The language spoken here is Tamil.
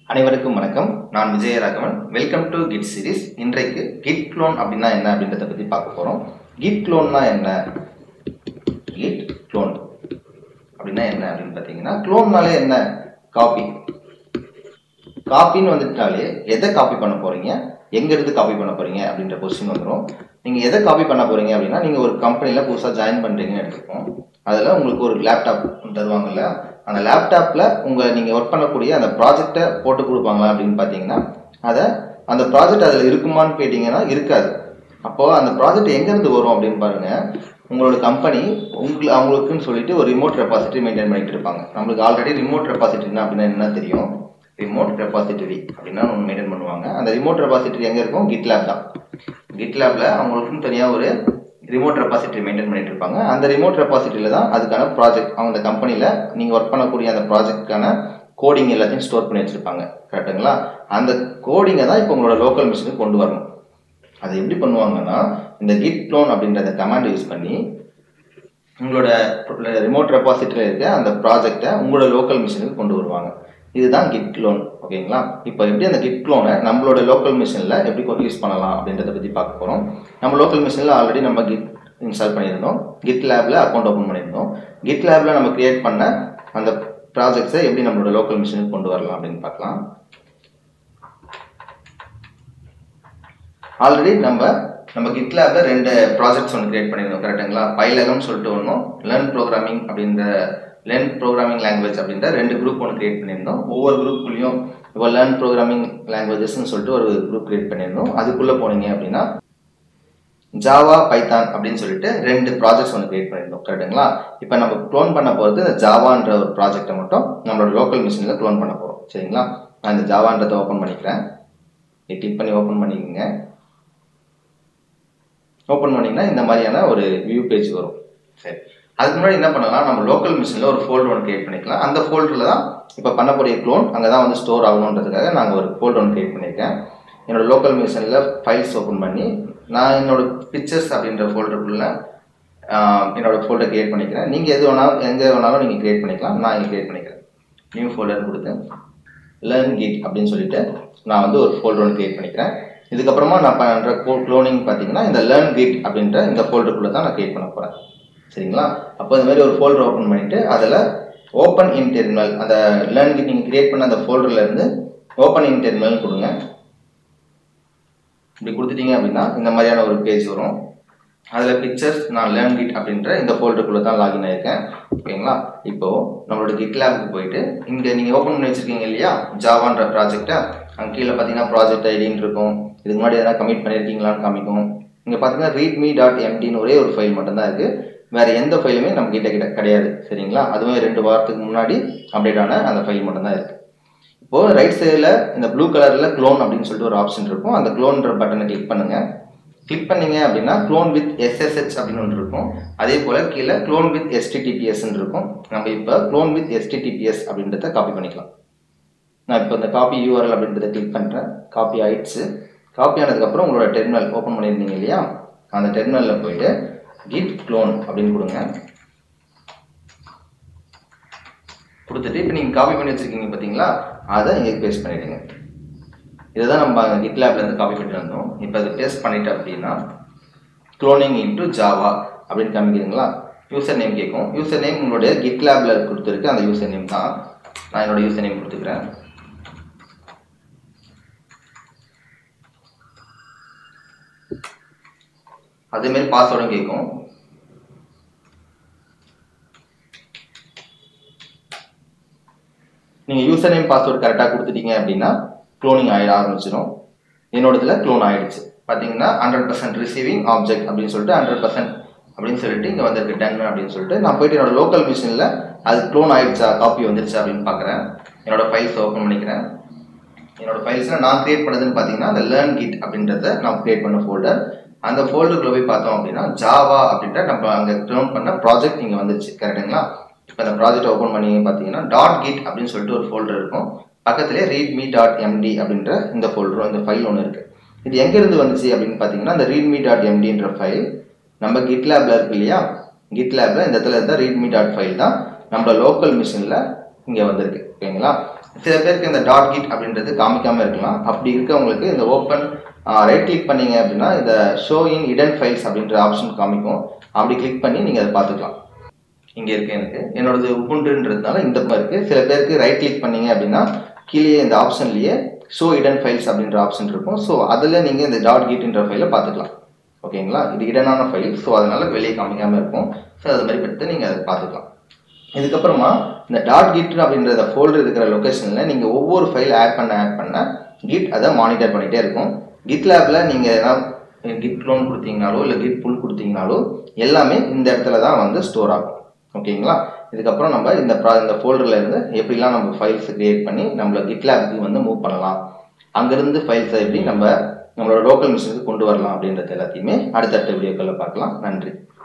அனைவருக்கும் வணக்கம் நான் Vijayaraghavan welcome to Git series இன்றைக்கு கிட் க்ளோன் அப்படின்னா என்ன அப்படின்றத பற்றி பார்க்க போகிறோம் கிட் க்ளோன்னா என்ன கிட் க்ளோன் அப்படின்னா என்ன அப்படின்னு பார்த்தீங்கன்னா க்ளோன்னாலே என்ன காப்பி காப்பின்னு வந்துட்டாலே எதை காப்பி பண்ண போகிறீங்க எங்கேருந்து காப்பி பண்ண போகிறீங்க அப்படின்ற கொஸ்டின் வந்துடும் நீங்கள் எதை காப்பி பண்ண போகிறீங்க அப்படின்னா நீங்கள் ஒரு கம்பெனியில் புதுசாக ஜாயின் பண்ணுறீங்கன்னு எடுத்துப்போம் அதில் உங்களுக்கு ஒரு லேப்டாப் தருவாங்கல்ல அந்த லேப்டாப்பில் உங்கள் நீங்கள் ஒர்க் பண்ணக்கூடிய அந்த ப்ராஜெக்டை போட்டு கொடுப்பாங்களா அப்படின்னு பார்த்தீங்கன்னா அதை அந்த ப்ராஜெக்ட் அதில் இருக்குமான்னு கேட்டிங்கன்னா இருக்காது அப்போது அந்த ப்ராஜெக்ட் எங்கேருந்து வரும் அப்படின்னு பாருங்கள் உங்களோட கம்பெனி உங்களுக்கு அவங்களுக்குன்னு சொல்லிட்டு ஒரு ரிமோட் ரெபாசிட்டரி மெயின்டைன் பண்ணிட்டு இருப்பாங்க நம்மளுக்கு ஆல்ரெடி ரிமோட் ரெபாசிட்டரினா அப்படின்னா என்ன தெரியும் ரிமோட் ரெபாசிட்டரி அப்படின்னா ஒன்று மெயின்டைன் பண்ணுவாங்க அந்த ரிமோட் ரெபாசிட்டரி எங்கே இருக்கும் கிட்லேப் தான் கிட்லேபில் அவங்களுக்குன்னு தனியாக ஒரு ரிமோட் ரெபாசிட்டரி மெயின்டைன் பண்ணிட்டு இருப்பாங்க அந்த ரிமோட் ரெபாசிட்டரியில் தான் அதுக்கான ப்ராஜெக்ட் அவங்க அந்த கம்பெனியில் நீங்கள் ஒர்க் பண்ணக்கூடிய அந்த ப்ராஜெக்ட்கான கோடிங் எல்லாத்தையும் ஸ்டோர் பண்ணி வச்சுருப்பாங்க கரெக்டுங்களா அந்த கோடிங்கை தான் இப்போ உங்களோட லோக்கல் மிஷினுக்கு கொண்டு வரணும் அதை எப்படி பண்ணுவாங்கன்னா இந்த கிட் க்ளோன் அப்படின்ற அந்த கமாண்ட் யூஸ் பண்ணி உங்களோட ரிமோட் ரெபாசிட்டரியில் இருக்க அந்த ப்ராஜெக்டை உங்களோட லோக்கல் மிஷினுக்கு கொண்டு வருவாங்க இதுதான் கிட் க்ளோன் ஓகேங்களா இப்போ எப்படி அந்த கிட் க்ளோனை நம்மளோட லோக்கல் மிஷினில் எப்படி யூஸ் பண்ணலாம் அப்படின்றத பற்றி பார்க்க போகிறோம் நம்ம லோக்கல் மிஷினில் ஆல்ரெடி நம்ம கிட் இன்ஸ்டால் பண்ணியிருந்தோம் கிட் லேபில் அக்கௌண்ட் ஓப்பன் பண்ணியிருந்தோம் கிட் லேபில் நம்ம கிரியேட் பண்ண அந்த ப்ராஜெக்ட்ஸை எப்படி நம்மளோட லோக்கல் மிஷினுக்கு கொண்டு வரலாம் அப்படின்னு பார்க்கலாம் ஆல்ரெடி நம்ம நம்ம கிட்லாப்ல ரெண்டு ப்ராஜெக்ட்ஸ் ஒன்று கிரியேட் பண்ணியிருந்தோம் கரெக்டுங்களா பைலகம்னு சொல்லிட்டு ஒன்றும் லேர்ன் ப்ரோக்ராமிங் அப்படின்ற லேர்ன் ப்ரோக்ராமிங் லாங்குவேஜ் அப்படின்ற ரெண்டு குரூப் ஒன்று கிரியேட் பண்ணியிருந்தோம் ஒவ்வொரு குரூப்குள்ளேயும் இப்போ லேர்ன் ப்ரோக்ராமிங் லாங்குவேஜஸ்ன்னு சொல்லிட்டு ஒரு குரூப் கிரியேட் பண்ணியிருந்தோம் அதுக்குள்ளே போனீங்க அப்படின்னா ஜாவா பைத்தான் அப்படின்னு சொல்லிட்டு ரெண்டு ப்ராஜெக்ட்ஸ் ஒன்று கிரியேட் பண்ணியிருந்தோம் கரெக்டுங்களா இப்போ நம்ம க்ளோன் பண்ண போகிறது இந்த ஜாவான்ற ஒரு ப்ராஜெக்டை மட்டும் நம்மளோட லோக்கல் மிஷினில் க்ளோன் பண்ண போகிறோம் சரிங்களா நான் இந்த ஜாவான்றதை ஓப்பன் பண்ணிக்கிறேன் கிளிக் பண்ணி ஓப்பன் பண்ணிக்கோங்க ஓப்பன் பண்ணிங்கன்னா இந்த மாதிரியான ஒரு வியூ பேஜ் வரும் சரி அதுக்கு முன்னாடி என்ன பண்ணலாம் நம்ம லோக்கல் மிஷினில் ஒரு ஃபோல்டர் ஒன்று கிரியேட் பண்ணிக்கலாம் அந்த ஃபோல்டரில் தான் இப்போ பண்ணக்கூடிய க்ளோன் அங்கே தான் வந்து ஸ்டோர் ஆகணுன்றதுக்காக நாங்கள் ஒரு ஃபோல்டர் ஒன்று கிரியேட் பண்ணியிருக்கேன் என்னோட லோக்கல் மிஷினில் ஃபைல்ஸ் ஓப்பன் பண்ணி நான் என்னோட பிக்சர்ஸ் அப்படின்ற ஃபோல்டருக்குள்ள என்னோட ஃபோல்டர் கிரியேட் பண்ணிக்கிறேன் நீங்கள் எது வேணாலும் எங்கே வேணாலும் நீங்கள் கிரியேட் பண்ணிக்கலாம் நான் இங்கே கிரியேட் பண்ணிக்கிறேன் நியூ ஃபோல்டர் கொடுத்து லேர்ன் கிட் அப்படின்னு சொல்லிட்டு நான் வந்து ஒரு ஃபோல்டர் ஒன்று கிரியேட் பண்ணிக்கிறேன் இதுக்கப்புறமா நான் பண்ணுற க்ளோனிங் பார்த்தீங்கன்னா இந்த லேர்ன் கிட் அப்படின்ற இந்த ஃபோல்டருக்குள்ளே தான் நான் கிரியேட் பண்ண போகிறேன் சரிங்களா அப்போ இந்த மாதிரி ஒரு ஃபோல்டர் ஓப்பன் பண்ணிவிட்டு அதில் ஓப்பன் இன் டெர்மினல் அந்த லேர்ன் கிட் நீங்கள் கிரியேட் பண்ண அந்த ஃபோல்டர்லேருந்து ஓப்பன் இன் டெர்மினல் கொடுங்க இப்படி கொடுத்துட்டீங்க அப்படின்னா இந்த மாதிரியான ஒரு பேஜ் வரும் அதில் பிக்சர்ஸ் நான் லேர்ன் கிட் அப்படின்ற இந்த ஃபோல்டருக்குள்ளே தான் லாகின் ஆயிருக்கேன் ஓகேங்களா இப்போது நம்மளோட கிட் லேபுக்கு போயிட்டு இங்கே நீங்கள் ஓப்பன் பண்ணி வச்சுருக்கீங்க இல்லையா ஜாவான்ற ப்ராஜெக்டை அங்கே கீழே பார்த்தீங்கன்னா ப்ராஜெக்ட் ஐடின்னு இருக்கும் இதுக்கு முன்னாடி எதனா கமிட் பண்ணியிருக்கீங்களான்னு காமிக்கும் இங்கே பார்த்தீங்கன்னா ரீட்மி டாட் எம்டின்னு ஒரே ஒரு ஃபைல் மட்டும்தான் இருக்குது வேறு எந்த ஃபைலுமே நம்ம கிட்ட கிட்ட கிடையாது சரிங்களா அதுவும் ரெண்டு வாரத்துக்கு முன்னாடி அப்டேட் ஆன அந்த ஃபைல் மட்டும்தான் இருக்குது இப்போது ரைட் சைடில் இந்த ப்ளூ கலரில் க்ளோன் அப்படின்னு சொல்லிட்டு ஒரு ஆப்ஷன் இருக்கும் அந்த க்ளோன்ற பட்டனை கிளிக் பண்ணுங்கள் கிளிக் பண்ணீங்க அப்படின்னா க்ளோன் வித் எஸ்எஸ்ஹெச் அப்படின்னு ஒன்று இருக்கும் அதே போல் கீழே க்ளோன் வித் எஸ்டிடிபிஎஸ்ன்னு இருக்கும் நம்ம இப்போ க்ளோன் வித் எஸ்டிடிபிஎஸ் அப்படின்றத காப்பி பண்ணிக்கலாம் நான் இப்போ இந்த காப்பி யூஆர்எல் அப்படின்றத கிளிக் பண்ணுறேன் காப்பி ஆயிடுச்சு காப்பி ஆனதுக்கப்புறம் உங்களோட டெர்மினல் ஓப்பன் பண்ணியிருந்தீங்க இல்லையா அந்த டெர்மினலில் போயிட்டு கிட் க்ளோன் அப்படின்னு கொடுங்க கொடுத்துட்டு இப்போ நீங்கள் காப்பி பண்ணி வச்சுருக்கீங்க பார்த்தீங்களா அதை இங்கே பேஸ்ட் பண்ணிவிடுங்க இதை தான் நம்ம கிட்லேப்லேருந்து காப்பி பண்ணிட்டு வந்தோம் இப்போ அதை பேஸ்ட் பண்ணிட்டு அப்படின்னா க்ளோனிங் இன்ட்டு ஜாவா அப்படின்னு காமிக்கிறீங்களா யூசர் நேம் கேட்கும் யூசர் நேம் உங்களுடைய கிட்லேபில் கொடுத்துருக்கு அந்த யூசர் நேம் தான் நான் என்னோட யூசர் நேம் கொடுத்துக்கிறேன் அதேமாரி பாஸ்வேர்டும் கேட்கும் நீங்கள் யூசர் நேம் பாஸ்வேர்டு கரெக்டாக கொடுத்துட்டீங்க அப்படின்னா க்ளோனிங் ஆகிட ஆரம்பிச்சிடும் என்னோடதுல க்ளோன் ஆகிடுச்சு பார்த்தீங்கன்னா ஹண்ட்ரட் பர்சன்ட் ரிசீவிங் ஆப்ஜெக்ட் அப்படின்னு சொல்லிட்டு ஹண்ட்ரட் பர்சன்ட் அப்படின்னு சொல்லிட்டு இங்கே வந்திருக்கு டன் அப்படின்னு சொல்லிட்டு நான் போயிட்டு என்னோட லோக்கல் மிஷினில் அது க்ளோன் ஆகிடுச்சா காப்பி வந்துருச்சா அப்படின்னு பார்க்குறேன் என்னோட ஃபைல்ஸ் ஓப்பன் பண்ணிக்கிறேன் என்னோட ஃபைல்ஸில் நான் கிரியேட் பண்ணதுன்னு பார்த்தீங்கன்னா அந்த லேர்ன் கிட் அப்படின்றத நான் கிரியேட் பண்ண ஃபோல்டர் அந்த ஃபோல்டருக்குள்ள போய் பார்த்தோம் அப்படின்னா ஜாவா அப்படின்ற நம்ம அங்கே க்ளோன் பண்ண ப்ராஜெக்ட் இங்கே வந்துச்சு கரெக்டுங்களா இப்போ அந்த ப்ராஜெக்ட் ஓப்பன் பண்ணி பார்த்தீங்கன்னா டாட் கிட் அப்படின்னு சொல்லிட்டு ஒரு ஃபோல்டர் இருக்கும் பக்கத்துலேயே ரீட்மி டாட் எம்டி அப்படின்ற இந்த ஃபோல்டரும் இந்த ஃபைல் ஒன்று இருக்குது இது எங்கேருந்து வந்துச்சு அப்படின்னு பார்த்தீங்கன்னா இந்த ரீட்மி டாட் எம்டின்ற ஃபைல் நம்ம கிட் லேபில் இருக்கு இல்லையா கிட் லேபில் இந்த இடத்துல இருந்தால் ரீட்மி டாட் ஃபைல் தான் நம்ம லோக்கல் மிஷினில் இங்கே வந்திருக்கு ஓகேங்களா சில பேருக்கு இந்த டாட் கிட் அப்படின்றது காமிக்காமல் இருக்கலாம் அப்படி இருக்கவங்களுக்கு இந்த ஓப்பன் ரைட் கிளிக் பண்ணீங்க அப்படின்னா இந்த ஷோ இன் இடன் ஃபைல்ஸ் அப்படின்ற ஆப்ஷன் காமிக்கும் அப்படி கிளிக் பண்ணி நீங்கள் அதை பார்த்துக்கலாம் இங்கே இருக்கு எனக்கு என்னோடது உபுண்டுன்றதுனால இந்த மாதிரி இருக்குது சில பேருக்கு ரைட் கிளிக் பண்ணீங்க அப்படின்னா கீழே இந்த ஆப்ஷன்லேயே ஷோ இடன் ஃபைல்ஸ் அப்படின்ற ஆப்ஷன் இருக்கும் ஸோ அதில் நீங்கள் இந்த டாட் கிட்ன்ற ஃபைலை பார்த்துக்கலாம் ஓகேங்களா இது இடனான ஃபைல் ஸோ அதனால வெளியே காமிக்காமல் இருக்கும் ஸோ அது மாதிரி பற்றி நீங்கள் அதை பார்த்துக்கலாம் இதுக்கப்புறமா இந்த டாட் கிட் அப்படின்ற ஃபோல்டர் இருக்கிற லொக்கேஷனில் நீங்கள் ஒவ்வொரு ஃபைல் ஆட் பண்ண ஆட் பண்ண கிட் அதை மானிட்டர் பண்ணிகிட்டே இருக்கும் கிட் லேபில் நீங்கள் எதனா கிட் லோன் கொடுத்தீங்கனாலோ இல்லை கிட் புல் கொடுத்தீங்கனாலோ எல்லாமே இந்த இடத்துல தான் வந்து ஸ்டோர் ஆகும் ஓகேங்களா இதுக்கப்புறம் நம்ம இந்த ப்ரா இந்த ஃபோல்டரில் இருந்து எப்படிலாம் நம்ம ஃபைல்ஸ் கிரியேட் பண்ணி நம்மள கிட் லேபுக்கு வந்து மூவ் பண்ணலாம் அங்கேருந்து ஃபைல்ஸை எப்படி நம்ம நம்மளோட லோக்கல் மிஷினுக்கு கொண்டு வரலாம் அப்படின்றது எல்லாத்தையுமே அடுத்தடுத்த வீடியோக்களில் பார்க்கலாம் நன்றி